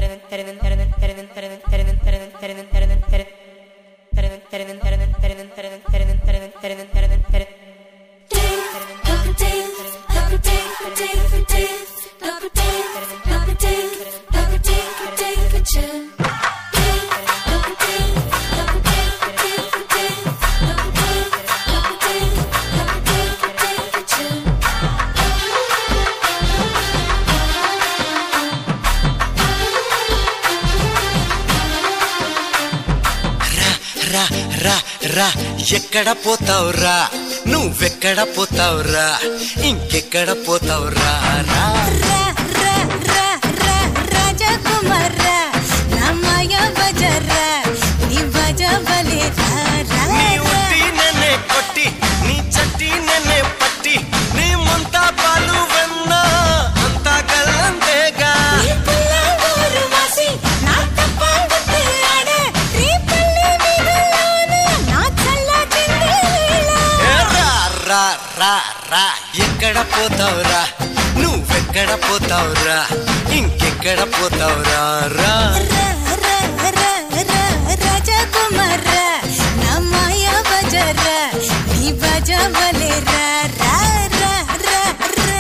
రా రా రా ఎక్కడ పోతావురా నువ్వెక్కడ పోతావురా ఇంకెక్కడ పోతావురా రా రా రా రా రా రాజకుమార నా మాయా బజారా నీ బజావలే రా రా నీ రా. ఉట్టి నన్నే కొట్టి నీ చట్టి నన్నే పట్టి నీ ముంత పాలు వెన్న అంతా గల్లంతేగా ఈ పుల్ల ఊరు వాసి నా తప్పాడుతూ ఆడ నీ పల్లె వీధుల్లోన నా చల్ల చిందేళ. ఏ రా రా రా రా ఎక్కడ పోతావురా నువ్వెక్కడ పోతావురా ఇంకెక్కడ పోతావురా రా రా రా రా రా రాజకుమార నా మాయా బజారా నీ బజావలే రా రా రా రా రా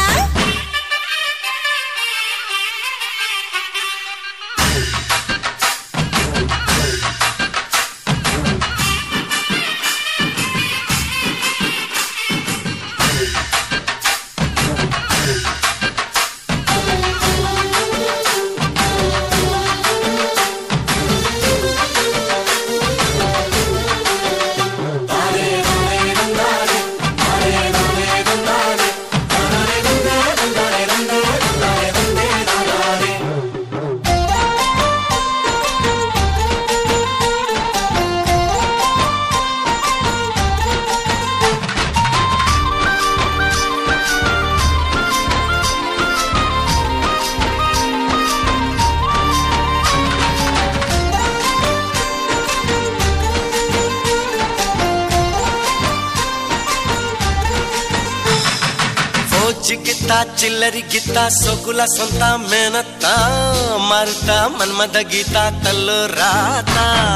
ఫోజి గిత్త చిల్లరి గిత్త సొగుల సొంత మేనత్త మరుత మన్మద గీత తల్లు రాత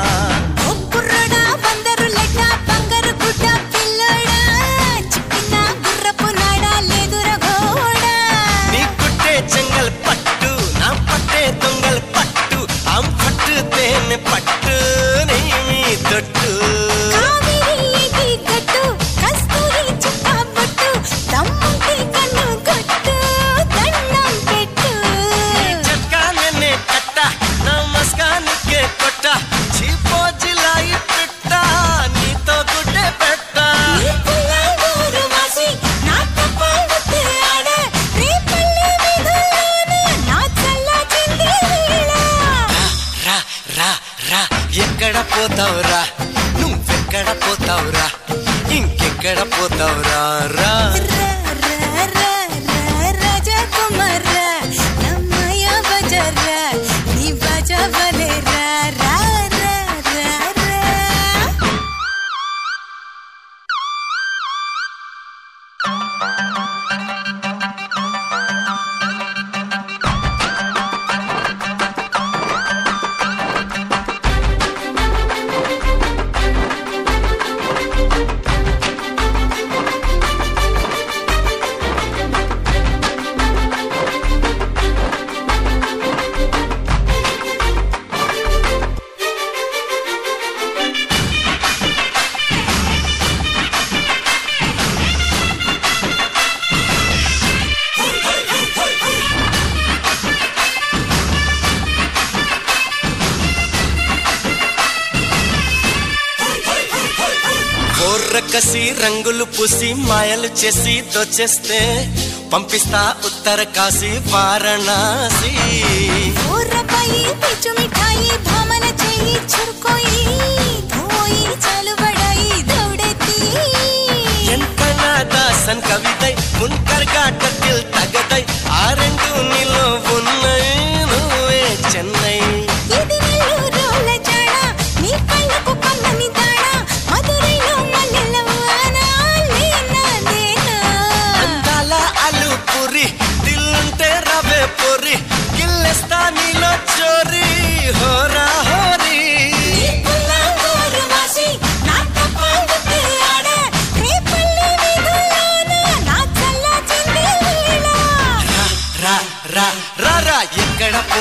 ఒప్పురడా బందరు లెక్క బంగారు గుడ్డ పిల్లడా చిక్కిన గుర్రపు నాడా లేదుర గోడా నీ కుట్టే చెంగల్ పట్టు నా పట్టే దొంగల్ పట్టు ఆం పట్టు తేనె పట్టు నీ మీ తొట్టు కావేరి ఏటి గట్టు కస్తూరి చుక్క పట్టు దమ్ముంటి కన్ను కొట్టు దండం పెట్టు చట్కా నిన్నే కట్ట నమస్కానికే కొట్ట చీపో జిలాయి పెట్ట నీతో గుడ్డే పెట్ట ఈ పుల్ల ఊరు వాసి నా తప్పాడుతూ ఆడ నీ పల్లె వీధుల్లోన నా చల్ల చిందేళ రా రా రా ఎక్కడ పోతావురా నువ్వెక్కడ పోతావురా ఇంకెక్కడ పోతావురా రా రా రా రా రా రాజకుమార నా మాయా బజారా నీ బజావలే రా రా రా రా రా కోర్రకసి రంగులు పూసి మాయలు చేసి దోచేస్తే పంపిస్తా ఉత్తర కాశీ వారణాసి ఊర్రపై పిచ్చు మిఠాయి భామన చెయ్యి చురుకోయి ధోయి చలుబడాయి దౌడెత్తి ఎంత దాసన్ కవితై మున్కర్ ఘాటத்தில் తగదై ఆ రెండు నీలో ఉన్నాయి నువ్వే చెన్నై ఇది నెల్లూరుల జాడ నీ కళ్ళకు కమ్మని దాడ మధురైలో మల్లెల వాన లేనా లేనా అందాల అలు పురి దిల్లుంటే రవే పొరి గిల్లెస్తా నీలో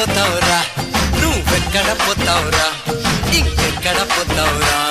పోతావురా నువ్వెక్కడ పోతావురా ఇంకెక్కడ పోతావురా